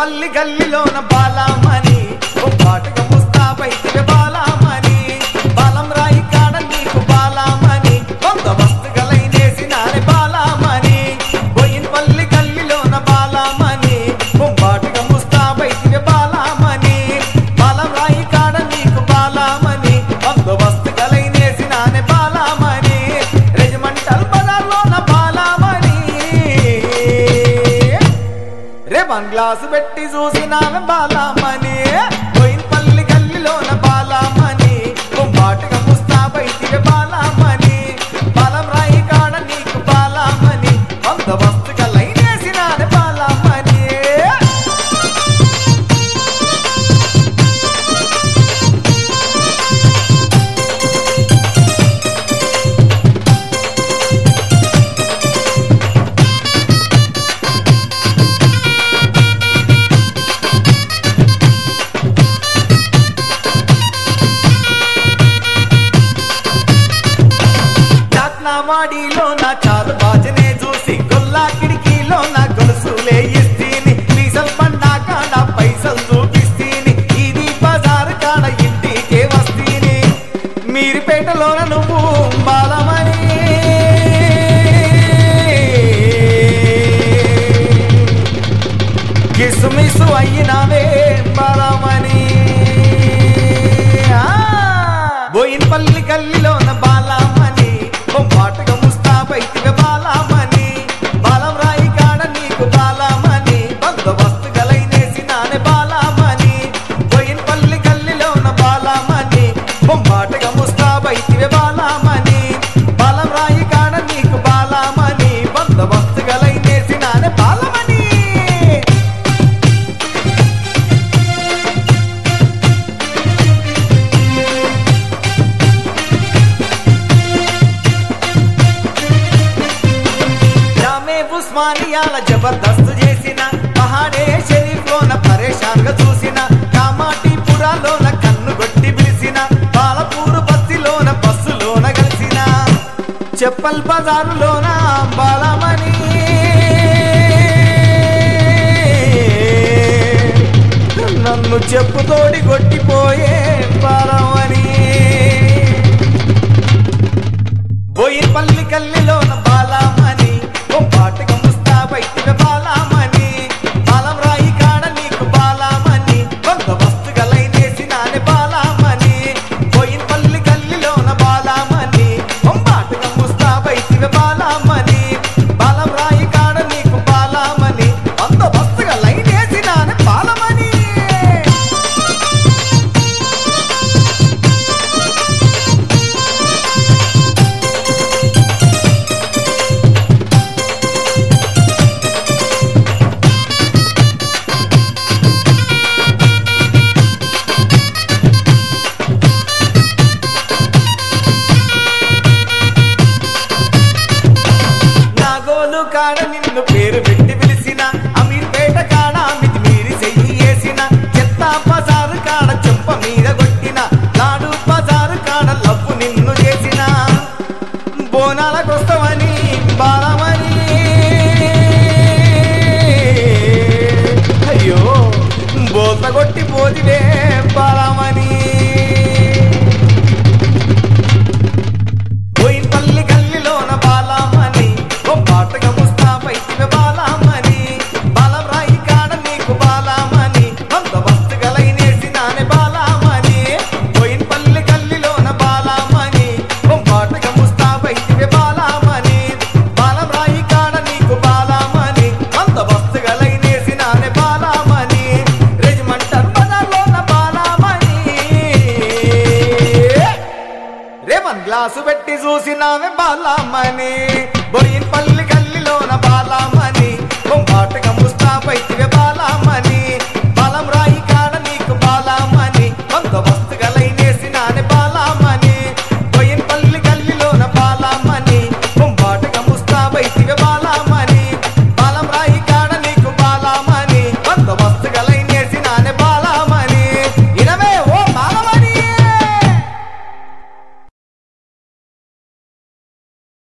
పల్లి గల్లిలోన బాలామణి ఓ పాటగా ముస్తాబైతివే బాలామణి బాలం రాయి కాడ నీకు బాలామణి కొంత వస్తుగలైనేసినారే బాలామణి పోయిన పల్లి గల్లిలోన బాలామణి ఓ పాటగా ముస్తాబైతివే బాలామణి బాలం రాయి కాడ నీకు బాలామణి కొంత వస్తుగలైనేసినానే బాలామణి రెజిమెంటల్ బజార్లోన బాలామణి రే వన్ గ్లాసు పెట్టి చూసినామె బాలామణి పోయిన పల్లి గల్లిలోన బాలామణి బొంబాటుగా ముస్తాబైతివే బాలామణి బలం రాయి కాడ నీకు బాలామణి వంద వస్తుగా లైనేసినానే బాలామణి చాట్నావాడిలో నా చాలు బాజనే చూసి గొల్లా కిడికీలో నా గొలుసులే ఇస్తీని డీజల్ బండా కాడ పైసలు చూపిస్తీని ఇది బజారు కాడ ఇంటికే వస్తీని మీరిపేటలోన నువ్వు బాలమని కిసుమిసు అయినవే బాలమని బోయిన పల్లి గల్లిలోన బాలామణి బొమ్మాటగా ముస్తాబైతివే బాలామణి బాలం రాయి కాడ నీకు బాలామణి బందోబస్తు గలైనేసి నానే బాలామణి బోయిన పల్లి గల్లిలోన బాలామణి బొమ్మాటగా ముస్తాబైతివే బాలామణి బాలం రాయి కాడ నీకు బాలామణి బందోబస్తు గలైనేసి నానే బాలమణి జామే ఉస్మానియాల జబర్దస్త్ చేసిన పహాడే షరీఫ్ లోన పరేషాన్ గా చూసిన కామాటి పురాలోన కన్ను కొట్టి పిలిచిన పాలపూరు బస్తిలోన బస్సులోన కలిసిన చెప్పల్ బజారులోన బాలమణి నన్ను చెప్పుతోడి కొట్టిపోయే బాలమణి బోయిన పల్లి కల్లిలోన బాలామణి ఓ పాటగా ముస్తాబైతివే బాలామణి బాలం రాయి కాడ నీకు బాలామణి వంద వస్తుగలైనేసి నానే బాలామణి బోయిన పల్లి కల్లిలోన బాలామణి ఓ పాటగా ముస్తాబైతివే బాలామణి బాలం రాయి కాడ నీకు బాలామణి వంద వస్తుగలైనేసి నానే బాలమణి నాగోలు కాడ నిన్ను పేరు పెట్టి పిలిచిన అమీర్పేట కాడ మితి మీరి చెయ్యి వేసిన చెత్త బజారు కాడ చెంప మీద కొట్టిన నాడు బజారు కాడ లవ్వు నిన్ను చేసిన బోనాలకొస్తామని బాలమని అయ్యో బోత కొట్టి పోతివే బాలమని పోయిన పల్లి గల్లిలోన బాలామణి ఓ పాటగా ముస్తాబైతివే బాలామణి బాలం రాయి కాడ నీకు బాలామణి బందోబస్తు గలైనేసి నానే బాలామణి పోయిన పల్లి గల్లిలోన బాలామణి ఓ పాటగా ముస్తాబైతివే బాలామణి బాలం రాయి కాడ నీకు బాలామణి బందోబస్తు గలైనేసి నానే బాలామణి రెజిమెంటల్ బజార్లోన బాలామణి రేవన్ గ్లాసు పెట్టి చూసినావే